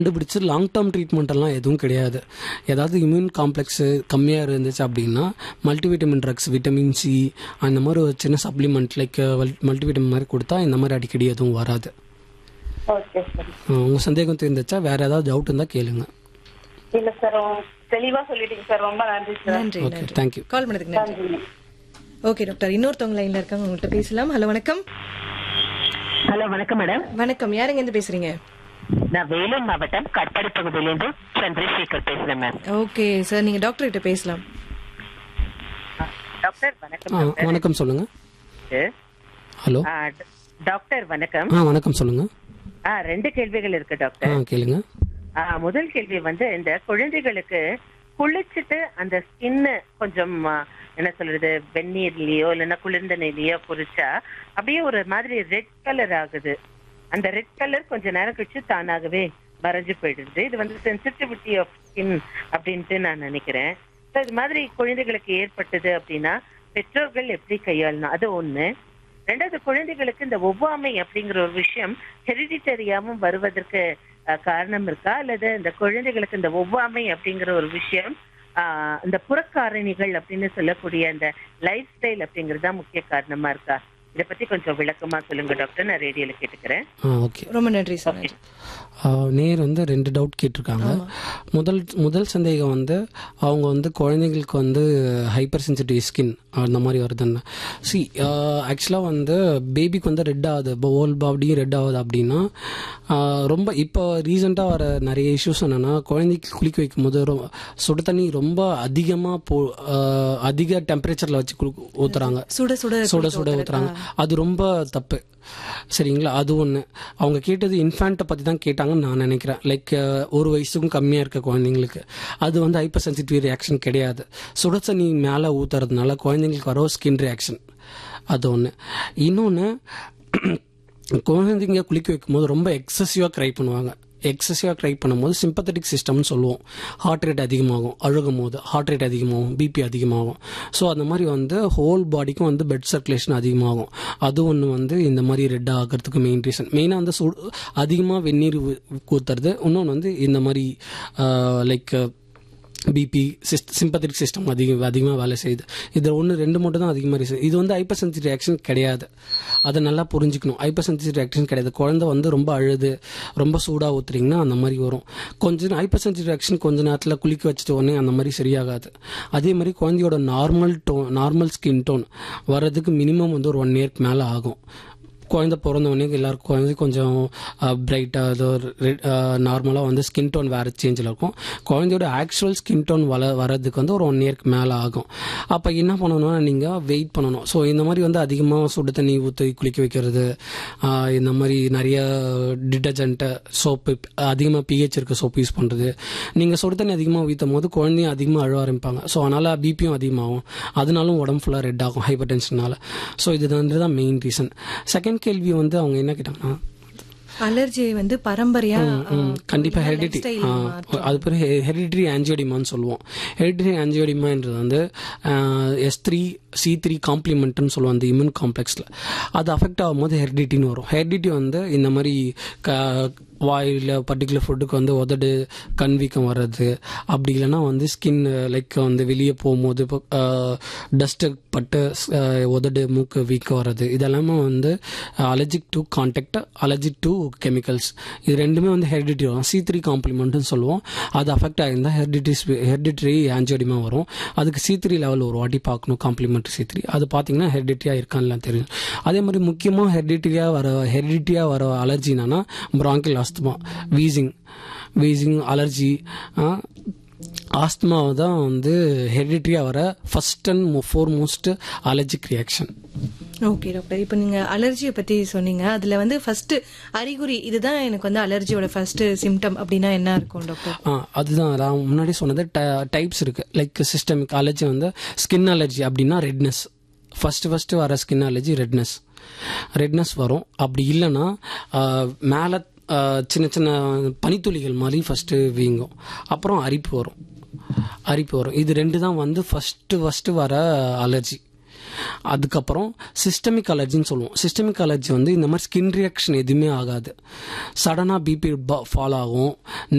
கண்டுபிடிச்சு long term treatment எல்லாம் எதுவும் கிடையாது ஏதாவது இம்யூன் காம்ப்ளெக்ஸ் கம்மியாக இருந்துச்சு அப்படின்னா மல்டிவிட்டமின் ட்ரக்ஸ் விட்டமின் சி அந்த மாதிரி ஒரு சின்ன சப்ளிமெண்ட் லைக் மல்டிவிட்டமின் மாதிரி கொடுத்தா இந்த மாதிரி அடிக்கடி எதுவும் வராது ஓகே சார் அஹ் உங்க சந்தேகம் தெரிஞ்சிச்சா வேற ஏதாவது டவுட் இருந்தால் கேளுங்க இல்ல சார் தெளிவா சொல்லிட்டீங்க சார் ரொம்ப நன்றி சார் நன்றி ஓகே நன்றி தேங்க்யூ கால் பண்ணதுக்கு நன்றி நன்றி ஓகே டாக்டர் இன்னொருத்தவங்க லைன்ல இருக்காங்க உங்கள்கிட்ட பேசலாம் ஹலோ வணக்கம் ஹலோ வணக்கம் மேடம் வணக்கம் யாருங்க இருந்து பேசுறீங்க நான் வேலூர் மாவட்டம் கட்பாடி பகுதியிலிருந்து சந்திரசேகர் பேசுறேன் மேம் ஓகே சார் நீங்க டாக்டர் கிட்ட பேசலாம் டாக்டர் வணக்கம் ஆ வணக்கம் சொல்லுங்க டாக்டர். ஹலோ ஆ, ட- டாக்டர் வணக்கம் ஆ வணக்கம் சொல்லுங்க ஆ ரெண்டு கேள்விகள் இருக்கு ஆ டாக்டர் கேளுங்க ஆ, முதல் கேள்வி வந்து இந்த குழந்தைகளுக்கு குளிச்சுட்டு அந்த ஸ்கின் கொஞ்சம் ஆ, என்ன சொல்றது வெந்நீர்லயோ இல்லைன்னா குளிர்ந்த நீர்லயோ பொரிச்சா அப்படியே ஒரு மாதிரி ரெட் கலர் ஆகுது அந்த ரெட் கலர் கொஞ்ச நேரம் கழிச்சு தானாகவே மறைஞ்சு போயிடுது இது வந்து சென்சிட்டிவிட்டி ஆஃப் ஸ்கின் அப்படின்ட்டு நான் நினைக்கிறேன் So, இது மாதிரி குழந்தைகளுக்கு ஏற்பட்டது அப்படின்னா பெற்றோர்கள் எப்படி கையாளணும் அது ஒண்ணு ரெண்டாவது குழந்தைகளுக்கு இந்த ஒவ்வாமை அப்படிங்கிற ஒரு விஷயம் ஹெரிடிட்டரியாவும் வருவதற்கு அஹ், காரணம் இருக்கா அல்லது இந்த குழந்தைகளுக்கு இந்த ஒவ்வாமை அப்படிங்கிற ஒரு விஷயம் ஆஹ், இந்த புறக்காரணிகள் அப்படின்னு சொல்லக்கூடிய அந்த லைஃப் ஸ்டைல் அப்படிங்கிறது தான் முக்கிய காரணமா இருக்கா இத பத்தி கொஞ்சம் விளக்கமா சொல்லுங்க டாக்டர் நான் ரேடியோல கேட்டுக்கிறேன் ஆ ஓகே ரொம்ப நன்றி சார் நன்றி நேர் வந்து ரெண்டு டவுட் கேட்டிருக்காங்க முதல் முதல் சந்தேகம் வந்து அவங்க வந்து குழந்தைங்களுக்கு வந்து ஹைப்பர் சென்சிட்டிவ் ஸ்கின் அந்த மாதிரி வருதுன்னு சி ஆக்சுவலாக வந்து பேபிக்கு வந்து ரெட் ஆகுது இப்போ ஓல் பாடியும் ரெட் ஆகுது அப்படின்னா ஆஹ் ரொம்ப இப்போ ரீசெண்டாக வர நிறைய இஷ்யூஸ் என்னென்னா குழந்தைக்கு குளிக்க வைக்கும் போது ரொ- சுடு தண்ணி ரொம்ப அதிகமாக போ ஆஹ் அதிக டெம்பரேச்சரில் வச்சு குளி ஊற்றுறாங்க சுட சுட சுட சுட ஊத்துறாங்க அது ரொம்ப தப்பு சரிங்களா அது ஒன்று அவங்க கேட்டது இன்ஃபேண்ட்டை பற்றி தான் கேட்டாங்கன்னு நான் நினைக்கிறேன் லைக் ஒரு வயசுக்கும் கம்மியாக இருக்க குழந்தைங்களுக்கு அது வந்து ஹைப்பர் சென்சிட்டிவ் ரியாக்ஷன் கிடையாது சுட தண்ணி மேலே ஊற்றுறதுனால குழந்தைங்களுக்கு வர ஸ்கின் ரியாக்ஷன் அது ஒன்று இன்னொன்று குழந்தைங்க குளிக்க வைக்கும்போது ரொம்ப எக்ஸசிவாக க்ரை பண்ணுவாங்க எக்ஸசிவாக ட்ரை பண்ணும்போது சிம்பத்தட்டிக் சிஸ்டம்னு சொல்லுவோம் ஹார்ட் ரேட் அதிகமாகும் அழுகும் போது ஹார்ட் ரேட் அதிகமாகும் பிபி அதிகமாகும் ஸோ அந்த மாதிரி வந்து ஹோல் பாடிக்கும் வந்து பெட் சர்க்குலேஷன் அதிகமாகும் அது ஒன்று வந்து இந்த மாதிரி ரெட் ஆகிறதுக்கு மெயின் ரீசன் மெயினாக வந்து சுடு அதிகமாக வெந்நீர் ஊ- ஊத்துறது இன்னொன்று வந்து இந்த மாதிரி லைக் பிபி சிஸ்ட் சிம்பத்திக் சிஸ்டம் அதிகம் அதிகமாக வேலை செய்யுது இது ஒன்று ரெண்டு மட்டும் தான் அதிகமாக ரீசன் இது வந்து ஹைப்பர் சென்சிட்டிவ் ரியாக்ஷன் கிடையாது அதை நல்லா புரிஞ்சுக்கணும் ஹைப்பர் சென்சிட்டிவ் ரியாக்ஷன் கிடையாது குழந்தை வந்து ரொம்ப அழுது ரொம்ப சூடாக ஊத்துறீங்கன்னா அந்த மாதிரி வரும் கொஞ்சம் ஹைப்பர் சென்சிட்டிவ் ரியாக்ஷன் கொஞ்ச நேரத்தில் குளிக்க வச்சுட்டு உடனே அந்த மாதிரி சரியாகாது அதே மாதிரி குழந்தையோட normal tone normal skin tone வர்றதுக்கு மினிமம் வந்து ஒரு ஒன் இயர்க்கு மேலே ஆகும் குழந்தை பிறந்த உடனே எல்லாருக்கும் குழந்தை கொஞ்சம் பிரைட்டாக ஏதோ நார்மலாக வந்து ஸ்கின் டோன் வேறு சேஞ்சில் இருக்கும் குழந்தையோட ஆக்சுவல் ஸ்கின் டோன் வள வரதுக்கு வந்து ஒரு ஒன் இயர்க்கு மேலே ஆகும் அப்போ என்ன பண்ணணும்னா நீங்கள் வெயிட் பண்ணணும் ஸோ இந்த மாதிரி வந்து அதிகமாக சுடு தண்ணி ஊற்றி குளிக்க வைக்கிறது ஆஹ் இந்த மாதிரி நிறைய டிட்டர்ஜென்ட்டு சோப்பு அதிகமாக பிஹெச் இருக்க சோப்பு யூஸ் பண்ணுறது நீங்கள் சுடு தண்ணி அதிகமாக ஊற்றும் போது குழந்தையும் அதிகமாக அழுவ ஆரம்பிப்பாங்க ஸோ அதனால் பிபியும் அதிகமாகும் அதனாலும் உடம்பு ஃபுல்லாக ரெட் ஆகும் ஹைப்பர் டென்ஷனால ஸோ இது வந்து தான் மெயின் ரீசன் செகண்ட் கேள்வி வந்து அவங்க என்ன கேட்டாங்கன்னா அலர்ஜி வந்து பரம்பரையா ம், கண்டிப்பா ஹெரிடிட்டி அது பேர் ஹெரிடிட்ரி ஆன்ஜியோடிமான்னு சொல்லுவோம் ஹெரிடிட்ரி ஆன்ஜியோடிமான்றது வந்து எஸ் த்ரீ சி த்ரீ காம்ப்ளிமெண்ட்னு சொல்லுவோம் அந்த இம்யூன் காம்ப்ளெக்ஸில் அது அஃபெக்ட் ஆகும்போது ஹெரிடிட்டின்னு வரும் ஹெரிடிட்டி வந்து இந்த மாதிரி க வாயில் பர்டிகுலர் ஃபுட்டுக்கு வந்து உதடு கண் வீக்கம் வர்றது அப்படி இல்லைன்னா வந்து ஸ்கின் லைக் வந்து வெளியே போகும்போது இப்போ டஸ்ட்டு பட்டு அஹ், உதடு மூக்கு வீக்கம் வர்றது இதெல்லாமே வந்து allergic to contact allergic to chemicals இது ரெண்டுமே வந்து ஹெரிடிட்டி வரும் சி த்ரீ காம்ப்ளிமெண்ட்னு சொல்லுவோம் அது அஃபெக்ட் ஆகிருந்தால் ஹெரிடிட்டிஸ் ஹெரிடிட்டரி ஆன்ஜியோடிமா வரும் அதுக்கு சி த்ரீ லெவல் ஒரு வாட்டி பார்க்கணும் காம்ப்ளிமெண்ட்ரி சி த்ரீ அது பார்த்தீங்கன்னா ஹெரிடிட்டியாக இருக்கான்னு தெரியும் அதே மாதிரி முக்கியமாக ஹெரிடிட்டியாக வர ஹெரிடிட்டியாக வர அலர்ஜி என்னன்னா bronchial asthma wheezing wheezing allergy ஆஸ்துமாவை தான் வந்து ஹெரிடிட்டியாக வர first and foremost allergic reaction okay doctor இப்போ நீங்க அலர்ஜியை பத்தி சொன்னீங்க அதுல வந்து ஃபர்ஸ்ட் அறிகுறி இதுதான் எனக்கு வந்து அலர்ஜியோட ஃபர்ஸ்ட் சிம்டம் அப்படின்னா என்ன இருக்கும் டாக்டர் ஆ அதுதான் நான் முன்னாடி சொன்னது டைப்ஸ் இருக்கு லைக் சிஸ்டமிக் அலர்ஜி வந்து ஸ்கின் அலர்ஜி அப்படின்னா ரெட்னஸ் ஃபர்ஸ்ட் ஃபர்ஸ்ட் வர ஸ்கின் அலர்ஜி ரெட்னஸ் ரெட்னஸ் வரும் அப்படி இல்லைன்னா மேலே சின்ன சின்ன பனித்துளிகள் மாதிரி ஃபர்ஸ்ட் வீங்கும் அப்புறம் அரிப்பு வரும் அரிப்பு வரும் இது ரெண்டு தான் வந்து ஃபர்ஸ்ட் ஃபர்ஸ்ட் வர அலர்ஜி அதுக்கப்புறம் சிஸ்டமிக் அலர்ஜின்னு சொல்லுவோம் சிஸ்டமிக் அலர்ஜி வந்து இந்த மாதிரி ஸ்கின் ரியாக்ஷன் எதுவுமே ஆகாது சடனாக பிபி ஃபால் ஆகும்